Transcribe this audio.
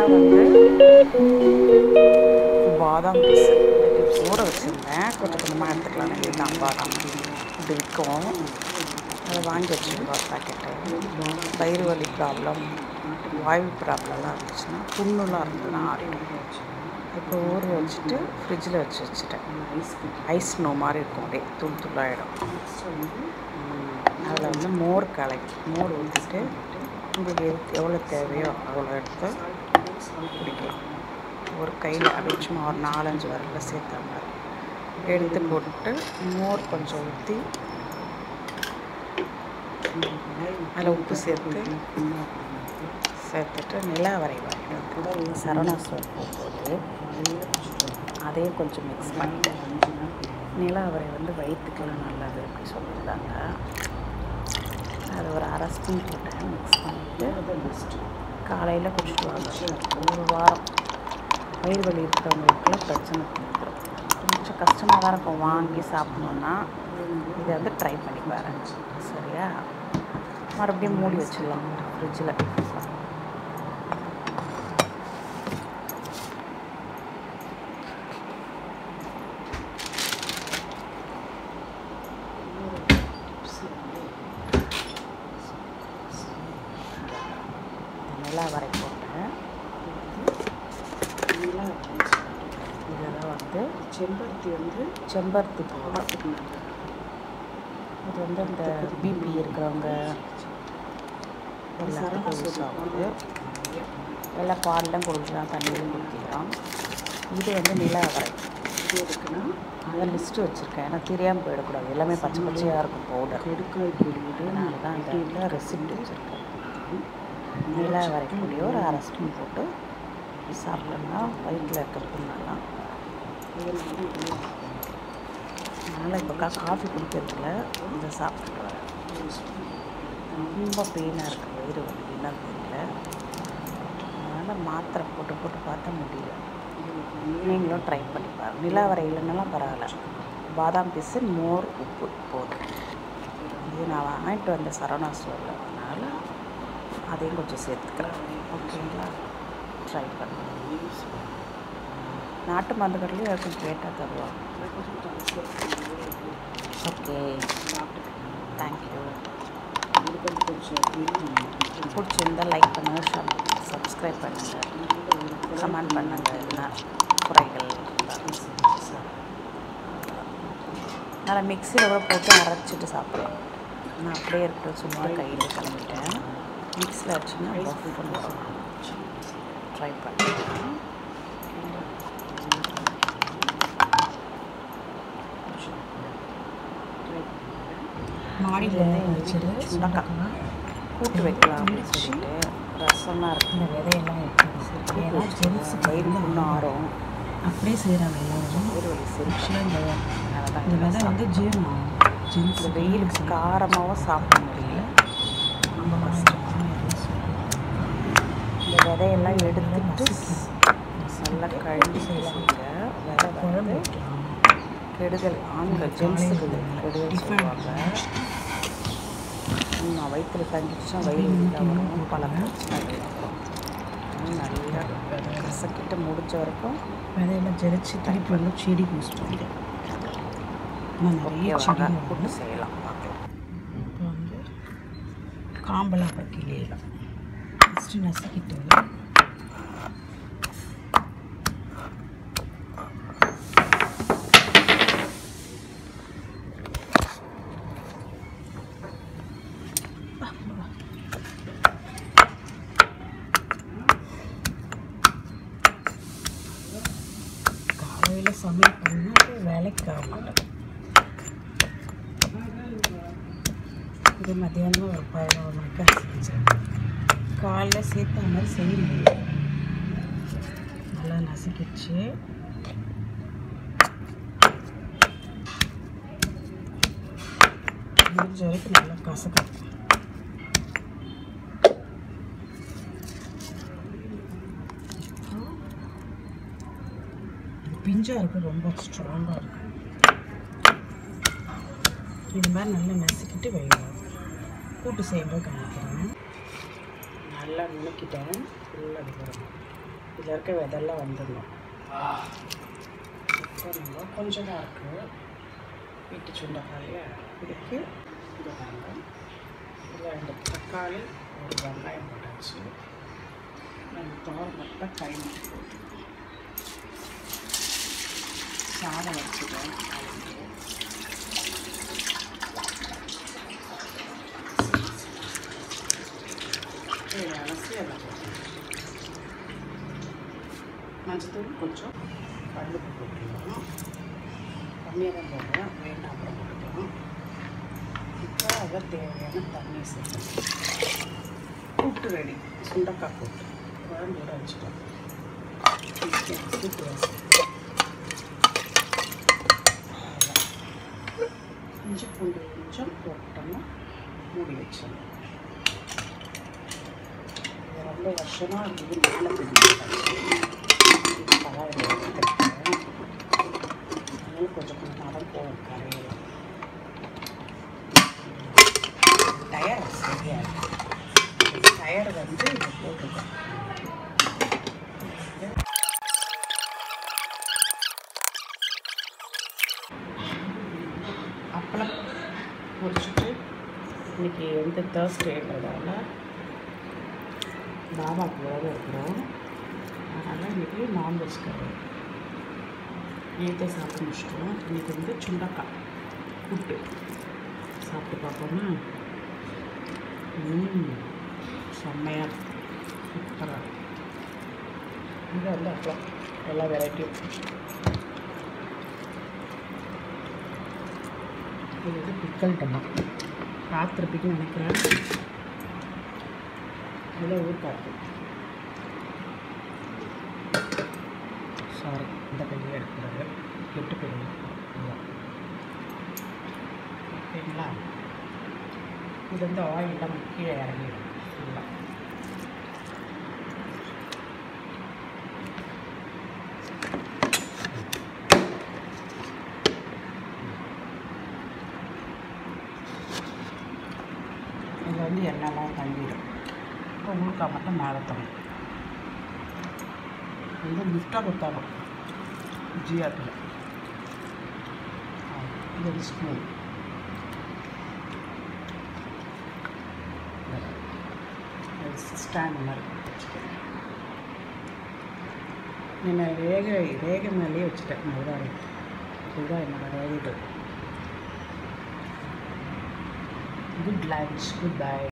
இதுதான் வந்து பாதாம் பீஸ் ஊற வச்சுருந்தேன் கொஞ்சம் கொஞ்சமாக எடுத்துக்கலாம் இதுதான் பாதாம் இப்படி விற்கும் அதை வாங்கி வச்சுருக்கோம் ஒரு பாக்கெட்டு வயிறு வலி ப்ராப்ளம் வாயு ப்ராப்ளம்லாம் இருந்துச்சுன்னா புண்ணுலாம் இருந்ததுன்னா ஆறிடும் இப்போ ஊற வச்சுட்டு ஃப்ரிட்ஜில் வச்சு வச்சுட்டேன் ஐஸ் நோ மாதிரி இருக்கும் அப்படியே தூள் தூளாகிடும் அதில் வந்து மோர் கலை மோர் ஊற்றிட்டு உங்களுக்கு எது எவ்வளோ தேவையோ அவ்வளோ எடுத்து குடிக்கலாம் ஒரு கையில் அப்படியே சும்மா ஒரு நாலஞ்சு வரல சேர்த்தாங்க எடுத்து போட்டு மோர் கொஞ்சம் ஊற்றி அதில் உப்பு சேர்த்து சேர்த்துட்டு நிலா வரை வரைக்கும் சரவணா ஸ்டோர் போகும்போது அதையும் கொஞ்சம் மிக்ஸ் பண்ணிட்டேன் நிலா வரை வந்து வயிற்றுக்கெல்லாம் நல்லது அப்படி சொல்லியிருந்தாங்க அது ஒரு அரை ஸ்பூன் போட்டேன் மிக்ஸ் பண்ணிவிட்டு காலையில் குடிச்சிட்டு வாங்க ஒரு வாரம் வயிறு வலி இருக்கிறவங்களுக்குலாம் பிரச்சனை கொடுத்துரும் கொஞ்சம் கஷ்டமாக தான் இருக்கும் வாங்கி சாப்பிட்ணுன்னா இதை வந்து ட்ரை பண்ணி பாருங்க சரியா மறுபடியும் மூடி வச்சிடலாம் ஃப்ரிட்ஜில் நிலா வரை போட்டேன் இதெல்லாம் வந்து செம்பருத்தி வந்து செம்பருத்தி பூ இது வந்து இந்த பிபி இருக்கிறவங்க எல்லாத்துக்கும் யூஸ் ஆகுது எல்லாம் பால்லாம் குடிக்கலாம் தண்ணியும் குடிக்கலாம் இது வந்து நில அவரை இது எதுக்குன்னா அதை லிஸ்ட்டு வச்சுருக்கேன் ஏன்னா தெரியாமல் போயிடக்கூடாது எல்லாமே பச்சை பச்சையாக இருக்கும் பவுடர் கடுக்காய் பொடியோட அதனால தான் அந்த இடத்துல ரெசிப்ட் வச்சுருக்கேன் நில வரைக்கூடிய ஒரு அரை ஸ்பூன் போட்டு சாப்பிட்டோம்னா வயிற்றில் இருக்க புண்ணெல்லாம் அதனால் இப்போ கா காஃபி குடிக்கிறதுல இந்த சாப்பிட்டுட்டு வரேன் ரொம்ப பெயினாக இருக்குது வயிறு வலினா தெரியல அதனால் மாத்திரை போட்டு போட்டு பார்த்தா முடியல நீங்களும் ட்ரை பண்ணி பாருங்கள் நிலாவரை இல்லைன்னாலும் பரவாயில்ல பாதாம் பீஸு மோர் உப்பு போதும் இது நான் வாங்கிட்டு வந்த சரவணா ஸ்டோரில் அதனால் அதையும் கொஞ்சம் சேர்த்துக்கிறேன் ஓகேங்களா ட்ரை பண்ணுங்க நாட்டு மருந்து கடையிலும் யாருக்கும் கேட்டால் தருவாங்க ஓகே தேங்க்யூ பிடிச்சிருந்தா லைக் பண்ணுங்கள் ஷப் சப்ஸ்கிரைப் பண்ணுங்கள் கமெண்ட் பண்ணுங்கள் என்ன குறைகள் நல்லா மிக்சியில் கூட போட்டு அரைச்சிட்டு சாப்பிடுவேன் நான் அப்படியே இருக்கிற சும்மா கையில் கிளம்பிட்டேன் மிக்ஸில் வச்சுன்னா பஃப் பண்ணுவோம் ட்ரை பண்ணுறேன் மாடியிலேருந்து எங்கள் சுண்டக்காய் கூட்டு வைக்கலாம் அப்படின்னு சொல்லிட்டு ரசமாக இருக்கு இந்த விதையெல்லாம் எடுத்து ஏன்னா ஜென்ஸ் வயிறு புண்ணு ஆறும் அப்படியே செய்கிறாங்க எல்லாரும் வயிறு வலி சரி ஆக்சுவலாக இந்த அதனால தான் இந்த விதை வந்து ஜீரணம் ஜென்ஸ் இந்த வெயிலுக்கு காரமாகவும் சாப்பிட முடியல ரொம்ப கஷ்டம் இந்த விதையெல்லாம் எடுத்துட்டு நல்லா கழுவி செய்வாங்க விதை வந்து கெடுதல் ஆண்கள் ஜென்ஸுக்கு கெடுதல் சொல்லுவாங்க நான் வயிற்றில் தங்கிடுச்சுன்னா வயிறு வலிலாம் வரும் பல பிரச்சனை வரும் அதனால நல்லா கசக்கிட்டு முடிஞ்ச வரைக்கும் விதையெல்லாம் ஜெரிச்சு திருப்பி வந்து செடிக்கு யூஸ் பண்ணிட்டேன் நான் நிறைய ஓகே செடி வாங்க வந்து கூட்டு செய்யலாம் பார்க்கலாம் இப்போ வந்து காம்பெல்லாம் அப்புறம் கிளியலாம் ஃபஸ்ட்டு நசுக்கிட்டு காலையில் சமையல் பண்ணால் வேலைக்கு ஆக மாட்டேன் இது மத்தியானம் ஒரு பதினோரு மணிக்கா செஞ்சேன் காலைல சேர்த்த மாதிரி செய்ய முடியல நல்லா நசுக்கிடுச்சு முடிஞ்ச வரைக்கும் நல்லா கசக்கும் பிஞ்சாக இருக்குது ரொம்ப ஸ்ட்ராங்காக இருக்குது இது மாதிரி நல்லா நசுக்கிட்டு வைங்க கூட்டு செய்யும்போது காமிக்கிறேன் நல்லா நுணுக்கிட்டேன் ஃபுல்லாக அடிக்கிறேன் இதில் இருக்க விதெல்லாம் வந்துடணும் இப்போ நம்ம கொஞ்சம் தான் இருக்குது வீட்டு சுண்டைக்காலையா இதுக்கு இது வாங்க இதில் ரெண்டு தக்காளி ஒரு வெங்காயம் போட்டாச்சு நம்ம தோரம் மட்டும் கை மட்டும் போட்டு சாதம் வச்சுட்டேன் அதுக்கு இதை அலசி அதை போட்டுக்கலாம். மஞ்சத்தூள் கொஞ்சம் கல்லுப்பு போட்டுக்கலாம் கம்மியாக தான் போடுறேன் வேண்டாம் அப்புறம் போட்டுக்கலாம் இப்போ அதை தேவையான தண்ணி சேர்க்கணும் கூட்டு ரெடி சுண்டக்காய் கூட்டு குழம்போட வச்சுட்டோம் கூட்டு வச்சு இஞ்சி பூண்டு கொஞ்சம் போட்டோம்னா மூடி வச்சிடணும் இது ரொம்ப வருஷமாக இருக்குது மேலே பிடிச்சி பழம் எடுத்துருக்கேன் அதனால கொஞ்சம் கொஞ்சம் தான் போகும் கரையெல்லாம் டயர் சரியாக இருக்குது டயர் வந்து இதை போட்டுருக்கேன் அப்பளம் பொரிச்சிட்டு இன்னைக்கு வந்து தேர்ஸ்டேன்றதால தாபாக்கு வேறு இருக்கிறோம் அதனால் இன்றைக்கி நான்வெஜ் கறி நேற்றே சாப்பிட்டு முடிச்சிட்டோம் இன்றைக்கி வந்து சுண்டக்காய் புட்டு சாப்பிட்டு பார்ப்போமா ம் செம்மையாக சூப்பராக இது வந்து அப்பளம் எல்லா வெரைட்டியும் இது வந்து பிக்கல் டம்மா பார்த்துருப்பீங்கன்னு நினைக்கிறேன் இதில் ஊர்க்காத்து சாரி இந்த கையை எடுக்கிறது கெட்டு போயிடும் இதுதான். ஓகேங்களா இது வந்து ஆயிலெலாம் கீழே இறங்கிடும் ஃபுல்லாக இதில் வந்து எண்ணெய்லாம் தங்கிடும் இப்போ ஊறுக்காய் மட்டும் மேலே தங்கும் வந்து லிஃப்டாக கொடுத்தாலும் ஜிஆர்டில் இது வந்து ஸ்பூன் ஸ்டாண்ட் மாதிரி வச்சுக்கிறேன் என்ன ரேகை ரேகை மேலேயே வச்சுட்டேன் அதுதான் இதுதான் என்னோட ரேகைகள் குட் லன்ச் குட் பை